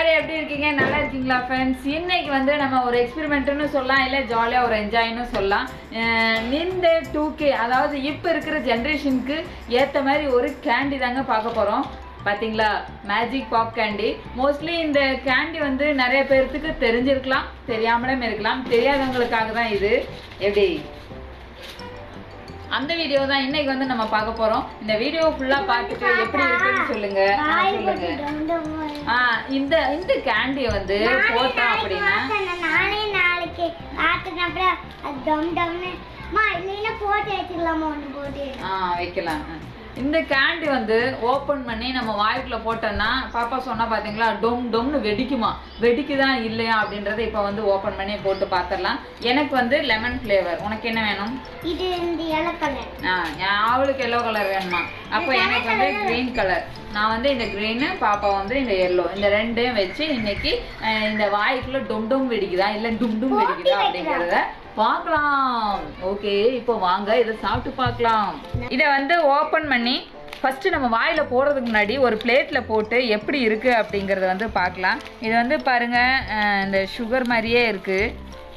எல்லாரும் எப்படி இருக்கீங்க நல்லா இருக்கீங்களா ஃப்ரெண்ட்ஸ் இன்னைக்கு வந்து நம்ம ஒரு எக்ஸ்பெரிமெண்ட்னு சொல்லலாம் இல்லை ஜாலியாக ஒரு என்ஜாய்னு சொல்லலாம் அஹ் இந்த டூ கே அதாவது இப்போ இருக்கிற ஜென்ரேஷனுக்கு ஏற்ற மாதிரி ஒரு கேண்டி தாங்க பார்க்க போகிறோம் பார்த்தீங்களா மேஜிக் பாப் கேண்டி மோஸ்ட்லி இந்த கேண்டி வந்து நிறைய பேர்த்துக்கு தெரிஞ்சிருக்கலாம் தெரியாமலும் இருக்கலாம் தெரியாதவங்களுக்காக தான் இது எப்படி அந்த வீடியோ தான் இன்னைக்கு வந்து நம்ம பார்க்க போறோம் இந்த வீடியோ ஃபுல்லா பார்த்துட்டு எப்படி இருக்குன்னு சொல்லுங்க ஆ, சொல்லுங்க ஆ இந்த இந்த கேண்டிய வந்து போட்டோம் அப்படின்னா நானே நாளைக்கு காட்டுனப்புறம் அது டம் டம்னு மா இல்லைன்னா போட்டு வச்சுக்கலாமா ஒன்று போட்டு ஆ வைக்கலாம் ஆ. இந்த கேண்டி வந்து ஓப்பன் பண்ணி நம்ம வாய்க்குள்ள போட்டோம்னா பாப்பா சொன்னா பாத்தீங்களா டொம் டொம்னு வெடிக்குமா வெடிக்குதா இல்லையா அப்படின்றத இப்போ வந்து ஓப்பன் பண்ணி போட்டு பார்த்துடலாம் எனக்கு வந்து லெமன் ஃப்ளேவர் உனக்கு என்ன வேணும் இது இந்த இலை கலர் ஆ என் அவளுக்கு எல்லோ கலர் வேணுமா அப்போ எனக்கு வந்து க்ரீன் கலர் நான் வந்து இந்த க்ரீனு பாப்பா வந்து இந்த எல்லோ இந்த ரெண்டையும் வச்சு இன்னைக்கு அஹ், இந்த வாய்க்குள்ள டும் டும் வெடிக்குதா இல்லை டும் டும் வெடிக்குதா அப்படிங்கிறத பார்க்கலாம் ஓகே இப்போ வாங்க இதை சாப்பிட்டு பார்க்கலாம் இதை வந்து ஓப்பன் பண்ணி ஃபஸ்ட்டு நம்ம வாயில் போடுறதுக்கு முன்னாடி ஒரு பிளேட்டில் போட்டு எப்படி இருக்குது அப்படிங்கிறத வந்து பார்க்கலாம் இது வந்து பாருங்கள் அஹ், இந்த சுகர் மாதிரியே இருக்குது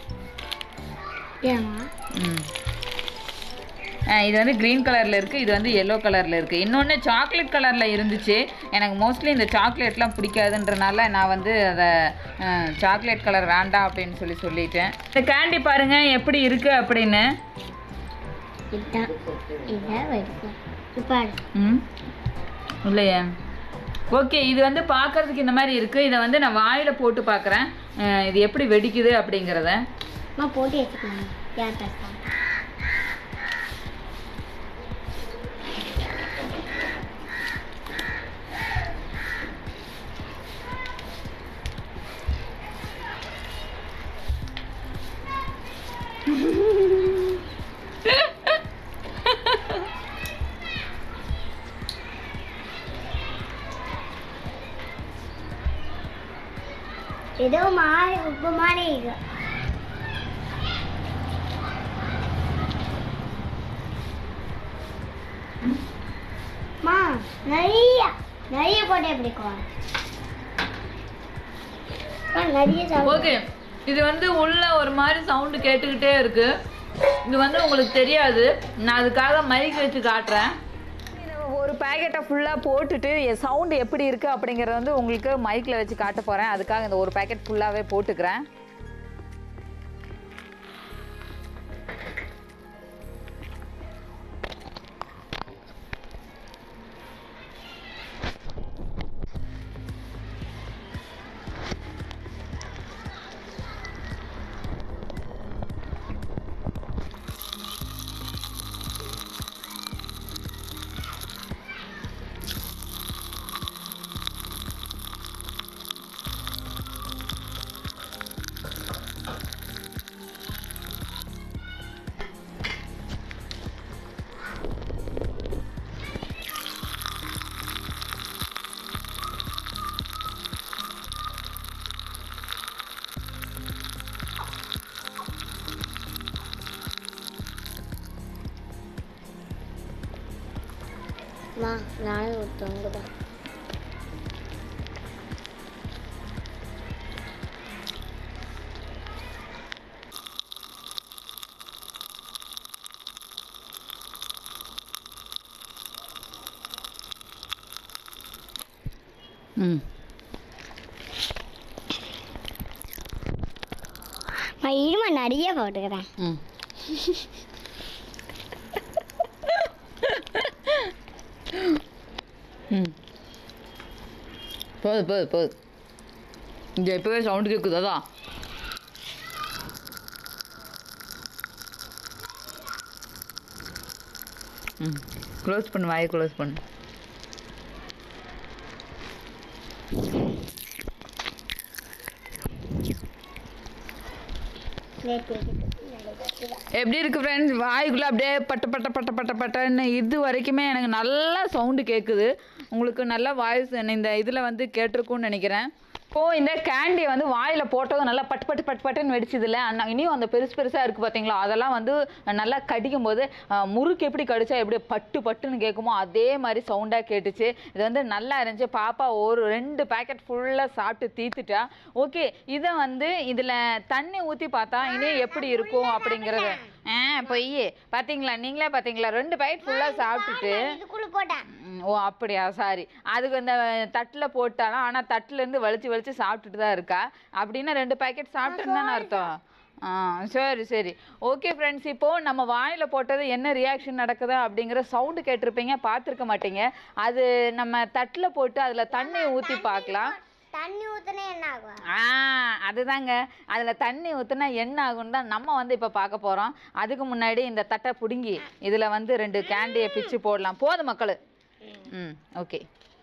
ஏமா ம். ஆ, இது வந்து க்ரீன் கலரில் இருக்குது இது வந்து எல்லோ கலரில் இருக்குது இன்னொன்று சாக்லேட் கலரில் இருந்துச்சு எனக்கு மோஸ்ட்லி இந்த சாக்லேட்லாம் பிடிக்காதுன்றனால நான் வந்து அதை சாக்லேட் கலர் வேண்டாம் அப்படின்னு சொல்லி சொல்லிட்டேன் இந்த கேண்டி பாருங்கள் எப்படி இருக்குது அப்படின்னு இதுதான் இதான் வடிக்கும் இப்போ ம் இல்லையே ஓகே இது வந்து பார்க்கறதுக்கு இந்த மாதிரி இருக்குது இதை வந்து நான் வாயில் போட்டு பார்க்குறேன் இது எப்படி வெடிக்குது அப்படிங்கிறத அம்மா போட்டு வச்சுக்கலாம் யார் பேசுகிறாங்க ஏதோ மாறி உப்பு மாதிரி இருக்கு மா நிறைய நிறைய போட்டு பிடிக்கும் நிறைய சாப்பிடு. ஓகே இது வந்து உள்ள ஒரு மாதிரி சவுண்டு கேட்டுக்கிட்டே இருக்கு இது வந்து உங்களுக்கு தெரியாது நான் அதுக்காக மைக் வச்சு காட்டுறேன் ஒரு பேக்கெட்டை ஃபுல்லாக போட்டுட்டு என் சவுண்டு எப்படி இருக்குது அப்படிங்கிறத வந்து உங்களுக்கு மைக்கில் வச்சு காட்ட போகிறேன் அதுக்காக இந்த ஒரு பேக்கெட் ஃபுல்லாகவே போட்டுக்கிறேன் மா நானும் ஒருத்தவங்க தான் ம் நான் இருமா நிறைய போட்டுக்கிறேன் ம் ம் போது போது போது இங்கே இப்போவே சவுண்டு கேட்குது அதான் ம் க்ளோஸ் பண்ணு வாயை க்ளோஸ் பண்ணு எப்படி இருக்கு ஃப்ரெண்ட்ஸ் வாய்க்குள்ளே அப்படியே பட்ட பட்ட பட்ட பட்ட பட்டன்னு இது வரைக்குமே எனக்கு நல்லா சவுண்டு கேட்குது உங்களுக்கு நல்லா வாய்ஸ் இந்த இதில் வந்து கேட்டிருக்கும்னு நினைக்கிறேன் இப்போ இந்த கேண்டியை வந்து வாயில் போட்டதும் நல்லா பட்டு பட்டு பட்டு பட்டுன்னு வெடிச்சதுல அண்ணா இனியும் அந்த பெருசு பெருசாக இருக்குது பார்த்தீங்களா அதெல்லாம் வந்து நல்லா கடிக்கும் போது அஹ், முறுக்கு எப்படி கடிச்சா எப்படி பட்டு பட்டுன்னு கேட்குமோ அதே மாதிரி சவுண்டாக கேட்டுச்சு இது வந்து நல்லா இருந்துச்சு பாப்பா ஒரு ரெண்டு பேக்கெட் ஃபுல்லாக சாப்பிட்டு தீத்துட்டா ஓகே இதை வந்து இதில் தண்ணி ஊற்றி பார்த்தா இனியும் எப்படி இருக்கும் அப்படிங்கிறது ஆ பொய் பார்த்தீங்களா நீங்களே பார்த்தீங்களா ரெண்டு பேக்கெட் ஃபுல்லாக சாப்பிட்டுட்டு இதுக்குள்ள போட்டேன் ம், ஓ அப்படியா சாரி அதுக்கு இந்த தட்டில் போட்டாலும் ஆனால் தட்டுலேருந்து வலிச்சு வலிச்சு சாப்பிட்டுட்டு தான் இருக்கா அப்படின்னா ரெண்டு பாக்கெட் சாப்பிட்டுருந்தானே அர்த்தம் ஆ சரி சரி ஓகே ஃப்ரெண்ட்ஸ் இப்போது நம்ம வாயில் போட்டது என்ன ரியாக்ஷன் நடக்குதா அப்படிங்கிற சவுண்டு கேட்டிருப்பீங்க பார்த்துருக்க மாட்டீங்க அது நம்ம தட்டில் போட்டு அதில் தண்ணியை ஊற்றி பார்க்கலாம் தண்ணி ஊத்துனா என்ன ஆகும் ஆ அதுதாங்க அதில் தண்ணி ஊற்றுனா என்ன ஆகும்னு தான் நம்ம வந்து இப்போ பார்க்க போகிறோம் அதுக்கு முன்னாடி இந்த தட்டை பிடுங்கி இதில் வந்து ரெண்டு கேண்டியை பிச்சு போடலாம் போதும் மக்கள் ம் ஓகே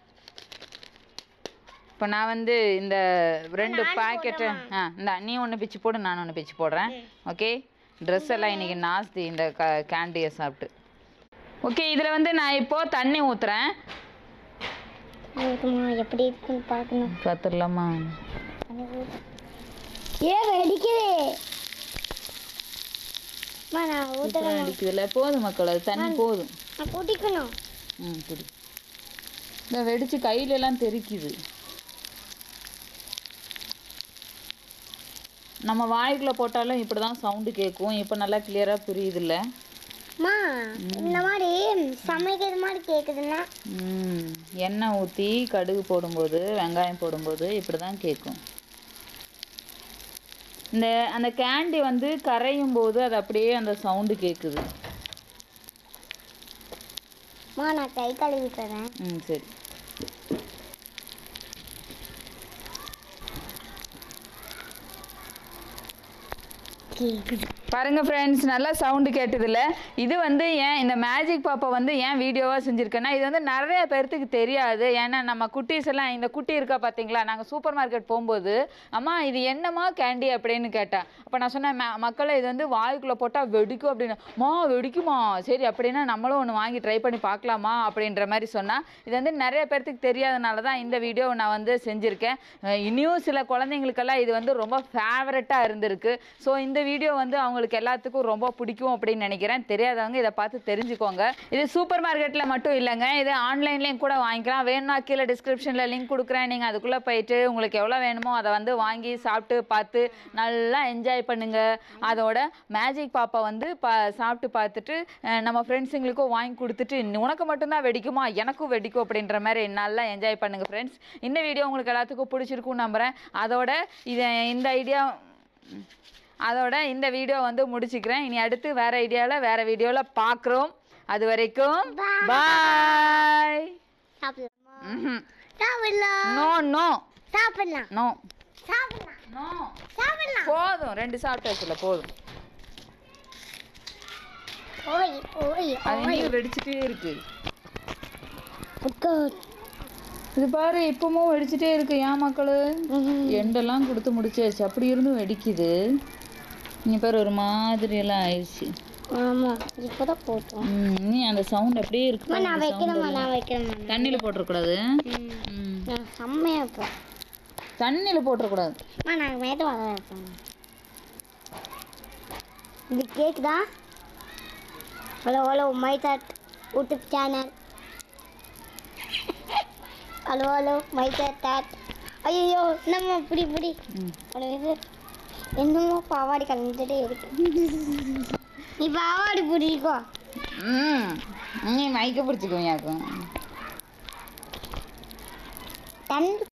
இப்போ நான் வந்து இந்த ரெண்டு பாக்கெட்டு ஆ இந்த நீ ஒன்று பிச்சு போடு நான் ஒன்று பிச்சு போடுறேன் ஓகே ட்ரெஸ் எல்லாம் இன்னைக்கு நாஸ்தி இந்த க கேண்டியை சாப்பிட்டு ஓகே இதில் வந்து நான் இப்போது தண்ணி ஊற்றுறேன் ஊத்துமா எப்படி இருக்குன்னு பார்க்கணும் பார்த்துடலாமா தண்ணி ஊத்து ஏ வெடிக்குது அம்மா, நான் ஊத்துறேன் அடிக்குதுல்ல போதும் மக்கள் அது தண்ணி போதும் நான் குடிக்கணும் ம் குடி இந்த வெடிச்சு கையில எல்லாம் தெறிக்குது நம்ம வாய்க்குள்ள போட்டாலும் இப்படி தான் சவுண்டு கேட்கும் இப்போ நல்லா கிளியராக புரியுதுல்ல அம்மா இந்த மாதிரி சமைக்கிற மாதிரி கேக்குதுன்னா ம் எண்ணெய் ஊற்றி கடுகு போடும்போது வெங்காயம் போடும்போது இப்படி தான் கேட்கும் இந்த அந்த கேண்டி வந்து கரையும் போது அது அப்படியே அந்த சவுண்டு கேட்குது அம்மா நான் கை கழுவிக்கிறேன் ம் சரி கேக்குது பாருங்க ஃப்ரெண்ட்ஸ் நல்லா சவுண்டு கேட்டதில்ல இது வந்து ஏன் இந்த மேஜிக் பாப்பா வந்து ஏன் வீடியோவாக செஞ்சுருக்கேன்னா இது வந்து நிறைய பேர்த்துக்கு தெரியாது ஏன்னா நம்ம குட்டீஸ் எல்லாம் இந்த குட்டி இருக்கா பார்த்தீங்களா நாங்கள் சூப்பர் மார்க்கெட் போகும்போது அம்மா இது என்னம்மா கேண்டி அப்படின்னு கேட்டேன் அப்போ நான் சொன்னேன் "ம- மக்களே இது வந்து வாய்க்குள்ளே போட்டால் வெடிக்கும் அப்படின்னு மா வெடிக்குமா சரி அப்படின்னா நம்மளும் ஒன்று வாங்கி ட்ரை பண்ணி பார்க்கலாமா அப்படின்ற மாதிரி சொன்னால் இது வந்து நிறைய பேர்த்துக்கு தெரியாதனால தான் இந்த வீடியோ நான் வந்து செஞ்சுருக்கேன் அஹ் இனியும் சில குழந்தைங்களுக்கெல்லாம் இது வந்து ரொம்ப ஃபேவரட்டாக இருந்திருக்கு ஸோ இந்த வீடியோ வந்து அவங்களுக்கு எல்லாத்துக்கும் ரொம்ப பிடிக்கும் அப்படின்னு நினைக்கிறேன் தெரியாதவங்க இதை பார்த்து தெரிஞ்சுக்கோங்க இது சூப்பர் மார்க்கெட்டில் மட்டும் இல்லைங்க இது ஆன்லைன்லேயும் கூட வாங்கிக்கலாம் வேணும்னா கீழே டிஸ்கிரிப்ஷனில் லிங்க் கொடுக்குறேன் நீங்கள் அதுக்குள்ளே போயிட்டு உங்களுக்கு எவ்வளோ வேணுமோ அதை வந்து வாங்கி சாப்பிட்டு பார்த்து நல்லா என்ஜாய் பண்ணுங்க அதோட மேஜிக் பாப்பா வந்து பா சாப்பிட்டு பார்த்துட்டு அஹ், நம்ம ஃப்ரெண்ட்ஸுங்களுக்கும் வாங்கி கொடுத்துட்டு உனக்கு மட்டும்தான் வெடிக்குமா எனக்கும் வெடிக்கும் அப்படின்ற மாதிரி நல்லா என்ஜாய் பண்ணுங்க ஃப்ரெண்ட்ஸ் இந்த வீடியோ உங்களுக்கு எல்லாத்துக்கும் பிடிச்சிருக்கும்னு நம்புகிறேன் அதோட இதை இந்த ஐடியா அதோட இந்த வீடியோ வந்து முடிச்சுக்கிறேன் இனி அடுத்து வேற ஐடியாவில் வேற வீடியோவில் பார்க்குறோம் அது வரைக்கும் பாய் சாப்பிடலாமா சாப்பிடலாம் நோ நோ சாப்பிடலாம் நோ சாப்பிடலாம் நோ சாப்பிடலாம் போதும் ரெண்டு சாப்பிட்டாச்சுல போதும் ஓய் ஓய் அது ஓய் இன்னும் வெடிச்சிட்டே இருக்கு God. இது பாரு இப்பவும் வெடிச்சிட்டே இருக்கு ஏன் மக்களு ம்ஹும். எண்டெல்லாம் கொடுத்து முடிச்சாச்சு அப்படி இருந்தும் வெடிக்குது இங்க பாரு ஒரு மாதிரி எல்லாம் ஆயிடுச்சு ஆமா இப்பதான் போட்டோம் ம், இனி அந்த சவுண்ட் அப்படியே இருக்கு அம்மா, நான் பாருங்க sound வைக்கிறேம்மா எல்லாம். நான் வைக்கிறேம்மா தண்ணியில போட்டுறக்கூடாது ம். ம். நான் செம்மையா இருப்பேன் தண்ணியில போட்டுறக்கூடாது அம்மா நான் மேட்டு வர வைப்பேன் இது கேக்குதா hello hello my thought YouTube channel hello hello my thought thought ஐயோ நம்ம இப்படி இப்படி ம். ஒரு இது என்னமோ பாவாடி கலந்துட்டே இருக்கு நீ பாவாடி பிடிக்கோ ம் நீ மைக்க பிடிச்சிக்குவியாக்கும் தண்ணி